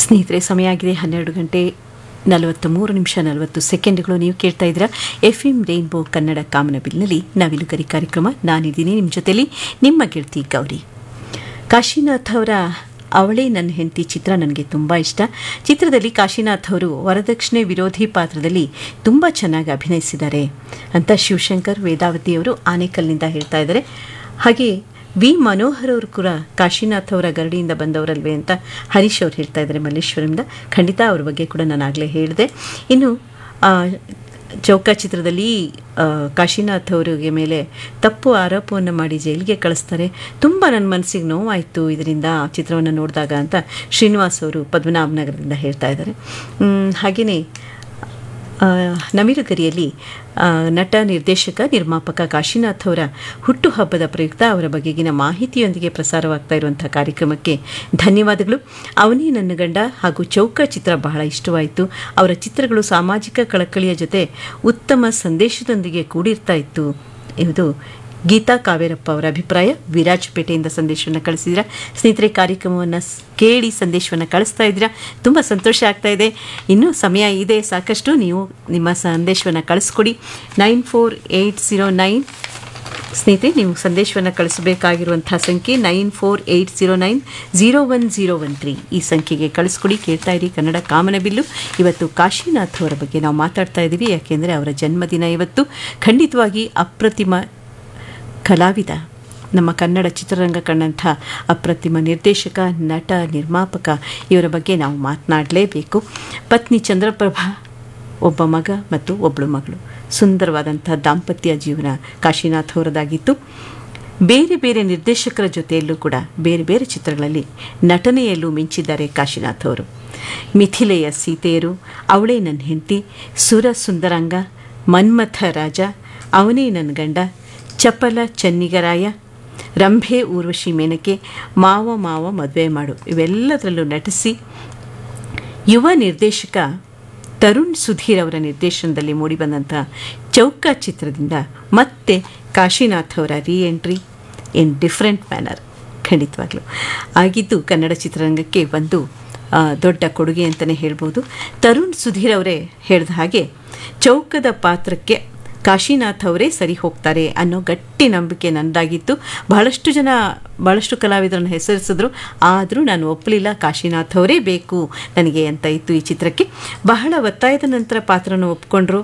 ಸ್ನೇಹಿತರೆ ಸಮಯ ಆಗಿದೆ ಹನ್ನೆರಡು ಗಂಟೆ ನಲವತ್ತು ಮೂರು ನಿಮಿಷ ನಲವತ್ತು ಸೆಕೆಂಡ್ಗಳು ನೀವು ಕೇಳ್ತಾ ಇದ್ದೀರಾ ಎಫ್ ಎಂ ರೈನ್ಬೋ ಕನ್ನಡ ಕಾಮನಬಿಲ್ನಲ್ಲಿ ನವಿಲುಗರಿ ಕಾರ್ಯಕ್ರಮ ನಾನಿದ್ದೀನಿ ನಿಮ್ಮ ಜೊತೆಲಿ ನಿಮ್ಮ ಗೆಳತಿ ಗೌರಿ ಕಾಶಿನಾಥ್ ಅವರ ಅವಳೇ ನನ್ನ ಹೆಂಡತಿ ಚಿತ್ರ ನನಗೆ ತುಂಬ ಇಷ್ಟ ಚಿತ್ರದಲ್ಲಿ ಕಾಶಿನಾಥ್ ಅವರು ವರದಕ್ಷಿಣೆ ವಿರೋಧಿ ಪಾತ್ರದಲ್ಲಿ ತುಂಬ ಚೆನ್ನಾಗಿ ಅಭಿನಯಿಸಿದ್ದಾರೆ ಅಂತ ಶಿವಶಂಕರ್ ವೇದಾವತಿ ಅವರು ಆನೇಕಲ್ನಿಂದ ಹೇಳ್ತಾ ಇದ್ದಾರೆ ಹಾಗೆ ವಿ ಮನೋಹರ್ ಅವರು ಕೂಡ ಕಾಶಿನಾಥ್ ಅವರ ಗರಡಿಯಿಂದ ಬಂದವರಲ್ವೇ ಅಂತ ಹರೀಶ್ ಅವರು ಹೇಳ್ತಾ ಇದ್ದಾರೆ ಮಲ್ಲೇಶ್ವರಂದ ಖಂಡಿತ ಅವ್ರ ಬಗ್ಗೆ ಕೂಡ ನಾನು ಆಗಲೇ ಹೇಳಿದೆ ಇನ್ನು ಆ, ಚೌಕ ಚಿತ್ರದಲ್ಲಿ ಆ, ಕಾಶಿನಾಥ್ ಅವರಿಗೆ ಮೇಲೆ ತಪ್ಪು ಆರೋಪವನ್ನು ಮಾಡಿ ಜೈಲಿಗೆ ಕಳಿಸ್ತಾರೆ ತುಂಬ ನನ್ನ ಮನಸ್ಸಿಗೆ ನೋವಾಯಿತು ಇದರಿಂದ ಆ ಚಿತ್ರವನ್ನು ನೋಡಿದಾಗ ಅಂತ ಶ್ರೀನಿವಾಸ್ ಅವರು ಪದ್ಮನಾಭನಗರದಿಂದ ಹೇಳ್ತಾ ಇದ್ದಾರೆ ಹಾಗೆಯೇ ಆ, ನವಿಲುಗರಿಯಲ್ಲಿ ಆ, ನಟ ನಿರ್ದೇಶಕ ನಿರ್ಮಾಪಕ ಕಾಶಿನಾಥ್ ಅವರ ಹುಟ್ಟುಹಬ್ಬದ ಪ್ರಯುಕ್ತ ಅವರ ಬಗೆಗಿನ ಮಾಹಿತಿಯೊಂದಿಗೆ ಪ್ರಸಾರವಾಗ್ತಾ ಇರುವಂಥ ಕಾರ್ಯಕ್ರಮಕ್ಕೆ ಧನ್ಯವಾದಗಳು ಅವನೇ ನನ್ನ ಗಂಡ ಹಾಗೂ ಚೌಕ ಚಿತ್ರ ಬಹಳ ಇಷ್ಟವಾಯಿತು ಅವರ ಚಿತ್ರಗಳು ಸಾಮಾಜಿಕ ಕಳಕಳಿಯ ಜೊತೆ ಉತ್ತಮ ಸಂದೇಶದೊಂದಿಗೆ ಕೂಡಿರ್ತಾ ಇತ್ತು ಇದು ಗೀತಾ ಕಾವೇರಪ್ಪ ಅವರ ಅಭಿಪ್ರಾಯ ವಿರಾಜಪೇಟೆಯಿಂದ ಸಂದೇಶವನ್ನು ಕಳಿಸಿದ್ದೀರಾ ಸ್ನೇಹಿತರೆ ಕಾರ್ಯಕ್ರಮವನ್ನು ಸ್- ಕೇಳಿ ಸಂದೇಶವನ್ನು ಕಳಿಸ್ತಾ ಇದ್ದೀರಾ ತುಂಬ ಸಂತೋಷ ಆಗ್ತಾ ಇದೆ ಇನ್ನೂ ಸಮಯ ಇದೆ ಸಾಕಷ್ಟು ನೀವು ನಿಮ್ಮ ಸಂದೇಶವನ್ನು ಕಳಿಸ್ಕೊಡಿ nine four eight zero nine ಸ್ನೇಹಿತರೆ ನೀವು ಸಂದೇಶವನ್ನು ಕಳಿಸಬೇಕಾಗಿರುವಂಥ ಸಂಖ್ಯೆ nine four eight zero nine zero one zero one three ಈ ಸಂಖ್ಯೆಗೆ ಕಳಿಸ್ಕೊಡಿ ಕೇಳ್ತಾ ಇರಿ ಕನ್ನಡ ಕಾಮನಬಿಲ್ಲು ಇವತ್ತು ಕಾಶಿನಾಥ್ ಅವರ ಬಗ್ಗೆ ನಾವು ಮಾತಾಡ್ತಾ ಇದ್ದೀವಿ ಯಾಕೆಂದರೆ ಅವರ ಜನ್ಮದಿನ ಇವತ್ತು ಖಂಡಿತವಾಗಿ ಅಪ್ರತಿಮ ಕಲಾವಿದ ನಮ್ಮ ಕನ್ನಡ ಚಿತ್ರರಂಗ ಕಂಡಂಥ ಅಪ್ರತಿಮ ನಿರ್ದೇಶಕ ನಟ ನಿರ್ಮಾಪಕ ಇವರ ಬಗ್ಗೆ ನಾವು ಮಾತನಾಡಲೇಬೇಕು ಪತ್ನಿ ಚಂದ್ರಪ್ರಭಾ ಒಬ್ಬ ಮಗ ಮತ್ತು ಒಬ್ಬಳು ಮಗಳು ಸುಂದರವಾದಂಥ ದಾಂಪತ್ಯ ಜೀವನ ಕಾಶಿನಾಥ್ ಅವರದಾಗಿತ್ತು ಬೇರೆ ಬೇರೆ ನಿರ್ದೇಶಕರ ಜೊತೆಯಲ್ಲೂ ಕೂಡ ಬೇರೆ ಬೇರೆ ಚಿತ್ರಗಳಲ್ಲಿ ನಟನೆಯಲ್ಲೂ ಮಿಂಚಿದ್ದಾರೆ ಕಾಶಿನಾಥ್ ಅವರು ಮಿಥಿಲೆಯ ಸೀತೆಯರು ಅವಳೇ ನನ್ನ ಹೆಂಡತಿ ಸುರ ಸುಂದರಾಂಗ ಮನ್ಮಥ ರಾಜ ಅವನೇ ನನ್ನ ಗಂಡ ಚಪಲ ಚೆನ್ನಿಗರಾಯ ರಂಭೆ ಊರ್ವಶಿ ಮೇನಕೆ ಮಾವ ಮಾವ ಮದುವೆ ಮಾಡು ಇವೆಲ್ಲದರಲ್ಲೂ ನಟಿಸಿ ಯುವ ನಿರ್ದೇಶಕ ತರುಣ್ ಸುಧೀರ್ ಅವರ ನಿರ್ದೇಶನದಲ್ಲಿ ಮೂಡಿಬಂದಂಥ ಚೌಕ ಚಿತ್ರದಿಂದ ಮತ್ತೆ ಕಾಶಿನಾಥ್ ಅವರ ರೀ ಎಂಟ್ರಿ ಇನ್ ಡಿಫ್ರೆಂಟ್ ಮ್ಯಾನರ್ ಖಂಡಿತವಾಗ್ಲೂ ಆಗಿದ್ದು ಕನ್ನಡ ಚಿತ್ರರಂಗಕ್ಕೆ ಒಂದು ಆ, ದೊಡ್ಡ ಕೊಡುಗೆ ಅಂತಲೇ ಹೇಳ್ಬೋದು ತರುಣ್ ಸುಧೀರ್ ಅವರೇ ಹೇಳಿದ ಹಾಗೆ ಚೌಕದ ಪಾತ್ರಕ್ಕೆ ಕಾಶಿನಾಥ್ ಅವರೇ ಸರಿ ಹೋಗ್ತಾರೆ ಅನ್ನೋ ಗಟ್ಟಿ ನಂಬಿಕೆ ನನ್ನದಾಗಿತ್ತು ಬಹಳಷ್ಟು ಜನ ಬಹಳಷ್ಟು ಕಲಾವಿದರನ್ನು ಹೆಸರಿಸಿದ್ರು ಆದರೂ ನಾನು ಒಪ್ಪಲಿಲ್ಲ ಕಾಶಿನಾಥ್ ಅವರೇ ಬೇಕು ನನಗೆ ಅಂತ ಇತ್ತು ಈ ಚಿತ್ರಕ್ಕೆ ಬಹಳ ಒತ್ತಾಯದ ನಂತರ ಪಾತ್ರನ ಒಪ್ಕೊಂಡ್ರು